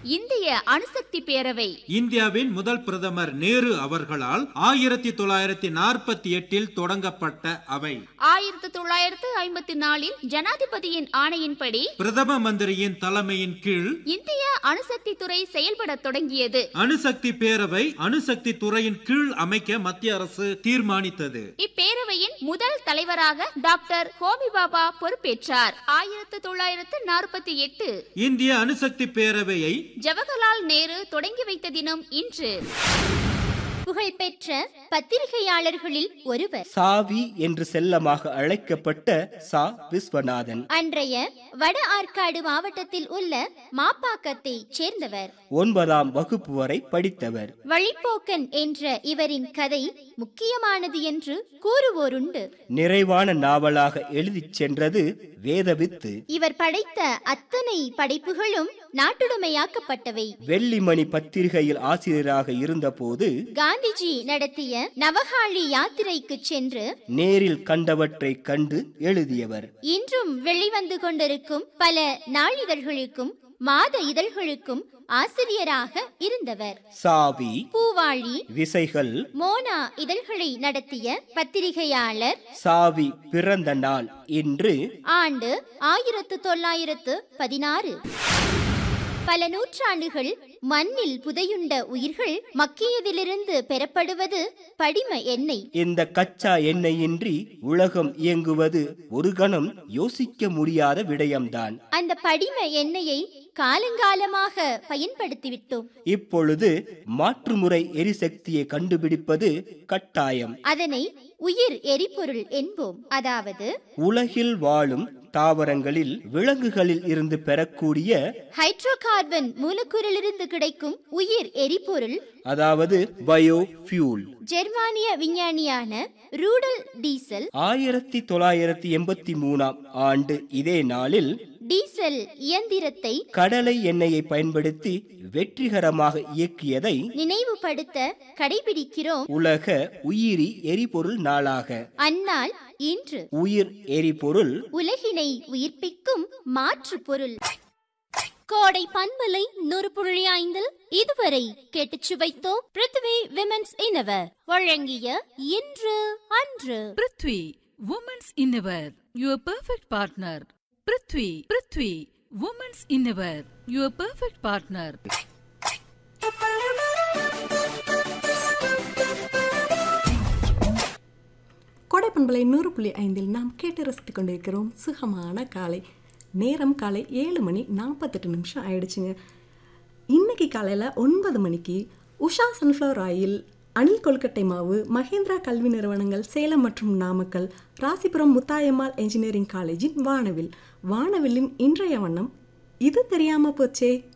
இந்திய அணுசக்தி பேரவை இந்தியாவின் முதல் பிரதமர் நேரு அவர்களால் ஆயிரத்தி தொள்ளாயிரத்தி நாற்பத்தி எட்டில் தொடங்கப்பட்ட அவை ஆயிரத்தி தொள்ளாயிரத்து ஐம்பத்தி நாலில் ஜனாதிபதியின் ஆணையின்படி பிரதம மந்திரியின் தலைமையின் கீழ் இந்திய அணுசக்தி துறை செயல்பட தொடங்கியது அணுசக்தி பேரவை அணுசக்தி துறையின் கீழ் அமைக்க மத்திய அரசு தீர்மானித்தது இப்பேரவையின் முதல் தலைவராக டாக்டர் ஹோமி பாபா பொறுப்பேற்றார் ஆயிரத்து தொள்ளாயிரத்து நாற்பத்தி எட்டு இந்திய அணுசக்தி பேரவையை ஜவஹர்லால் நேரு தொடங்கி வைத்த தினம் இன்று புகழ்பெற்ற பத்திரிகையாளர்களில் ஒருவர் சாவி என்று செல்லமாக அழைக்கப்பட்ட சா விஸ்வநாதன் அன்றைய வட ஆற்காடு மாவட்டத்தில் உள்ள மாப்பாக்கத்தைச் சேர்ந்தவர் ஒன்பதாம் வகுப்பு வரை படித்தவர் வழிப்போக்கன் என்ற இவரின் கதை முக்கியமானது என்று கூறுவோருண்டு நிறைவான நாவலாக எழுதிச் சென்றது வேதவித்து இவர் படைத்த அத்தனை படைப்புகளும் நாட்டுடைமையாக்கப்பட்டவை வெள்ளிமணி பத்திரிகையில் ஆசிரியராக இருந்தபோது காந்திஜி நடத்திய நவகாளி யாத்திரைக்கு சென்று நேரில் கண்டவற்றை கண்டு எழுதியவர் இன்றும் வெளிவந்து கொண்டிருக்கும் பல நாளிதழ்களுக்கும் மாத இதழ்களுக்கும் ஆசிரியராக இருந்தவர் சாவி பூவாளி விசைகள் மோனா இதழ்களை நடத்திய பத்திரிகையாளர் சாவி பிறந்த நாள் இன்று ஆண்டு ஆயிரத்து தொள்ளாயிரத்து பதினாறு பல நூற்றாண்டுகள் மண்ணில் புதையுண்ட உயிர்கள் மக்கியதிலிருந்து பெறப்படுவது படிம எண்ணெய் இந்த கச்சா எண்ணெயின்றி உலகம் இயங்குவது ஒரு கணம் யோசிக்க முடியாத விடயம்தான் அந்த படிம எண்ணெயை காலங்காலமாக பயன்படுத்திவிட்டோம் இப்பொழுது மாற்றுமுறை எரிசக்தியை கண்டுபிடிப்பது கட்டாயம் அதனை உயிர் எரிபொருள் என்போம் அதாவது உலகில் வாழும் தாவரங்களில் விலங்குகளில் இருந்து பெறக்கூடிய ஹைட்ரோகார்பன் மூலக்கூறிலிருந்து கிடைக்கும் உயிர் எரிபொருள் அதாவது பயோ ஃபியூல் ஜெர்மானிய விஞ்ஞானியான ரூடல் டீசல் ஆயிரத்தி தொள்ளாயிரத்தி எண்பத்தி மூணாம் ஆண்டு இதே நாளில் டீசல் இயந்திரத்தை கடலை எண்ணெயை பயன்படுத்தி வெற்றிகரமாக இயக்கியதை நினைவுபடுத்த கடைபிடிக்கிறோம் உலக உயிரி எரிபொருள் நாளாக அந்நாள் இன்று உயிர் எரிபொருள் உலகினை உயிர்ப்பிக்கும் மாற்று பொருள் கோடை பண்பலை நூறு புள்ளி ஐந்தில் இதுவரை கேட்டுச் சுவைத்தோம் பிருத்வி விமென்ஸ் இனவர் வழங்கிய இன்று அன்று prithvi women's innerwear your perfect partner prithvi prithvi women's innerwear your perfect partner கொடைப்பண்பலை நூறு புள்ளி ஐந்தில் நாம் கேட்டு ரசித்துக் கொண்டிருக்கிறோம் சுகமான காலை நேரம் காலை ஏழு மணி நாற்பத்தெட்டு நிமிஷம் ஆயிடுச்சுங்க இன்னைக்கு காலையில் ஒன்பது மணிக்கு உஷா சன்ஃப்ளவர் ஆயில் அணில் கொல்கட்டை மாவு மகேந்திரா கல்வி நிறுவனங்கள் சேலம் மற்றும் நாமக்கல் ராசிபுரம் முத்தாயம்மாள் என்ஜினியரிங் காலேஜின் வானவில் வானவில்லின் இன்றைய வண்ணம் இது தெரியாம போச்சே